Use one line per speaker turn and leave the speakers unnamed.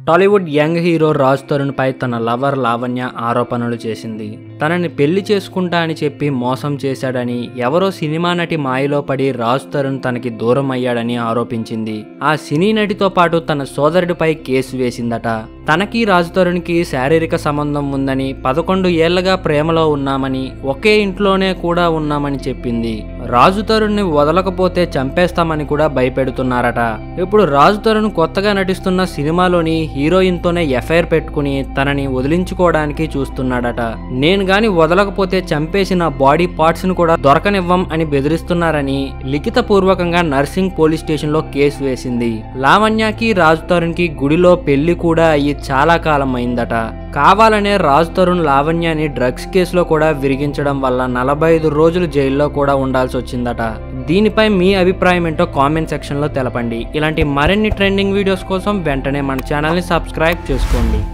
Tollywood young hero Raj Tarun పై తన lover Lavanya ఆరోపణలు చేసింది తనని పెళ్లి చేసుకుంటా అని చెప్పి మోసం చేశాడని ఎవరో సినిమా నటి మాయలో పడి రాజ్ తరుణ్ తనకి దూరం అయ్యాడని ఆరోపించింది ఆ సినీ నటితో పాటు తన సోదరుడిపై కేసు వేసిందట తనకి రాజ్ తరుణ్కి శారీరక సంబంధం ఉందని పదకొండు ఏళ్లగా ప్రేమలో ఉన్నామని ఒకే ఇంట్లోనే కూడా ఉన్నామని చెప్పింది రాజు తరుణ్ని వదలకపోతే చంపేస్తామని కూడా భయపెడుతున్నారట ఇప్పుడు రాజు తరుణ్ కొత్తగా నటిస్తున్న సినిమాలోని హీరోయిన్తోనే ఎఫ్ఐఆర్ పెట్టుకుని తనని వదిలించుకోవడానికి చూస్తున్నాడట నేను గాని వదలకపోతే చంపేసి నా బాడీ పార్ట్స్ ను కూడా దొరకనివ్వం అని బెదిరిస్తున్నారని లిఖిత పూర్వకంగా నర్సింగ్ పోలీస్ స్టేషన్ లో కేసు వేసింది లావణ్యకి రాజ్ తరుణ్ కి గుడిలో పెళ్లి కూడా అయ్యి చాలా కాలం అయిందట కావాలనే రాజ్ తరుణ్ లావణ్యని డ్రగ్స్ కేసులో కూడా విరిగించడం వల్ల నలభై ఐదు రోజులు జైల్లో కూడా ఉండాల్సి వచ్చిందట దీనిపై మీ అభిప్రాయం ఏంటో కామెంట్ సెక్షన్లో తెలపండి ఇలాంటి మరిన్ని ట్రెండింగ్ వీడియోస్ కోసం వెంటనే మన ఛానల్ని సబ్స్క్రైబ్ చేసుకోండి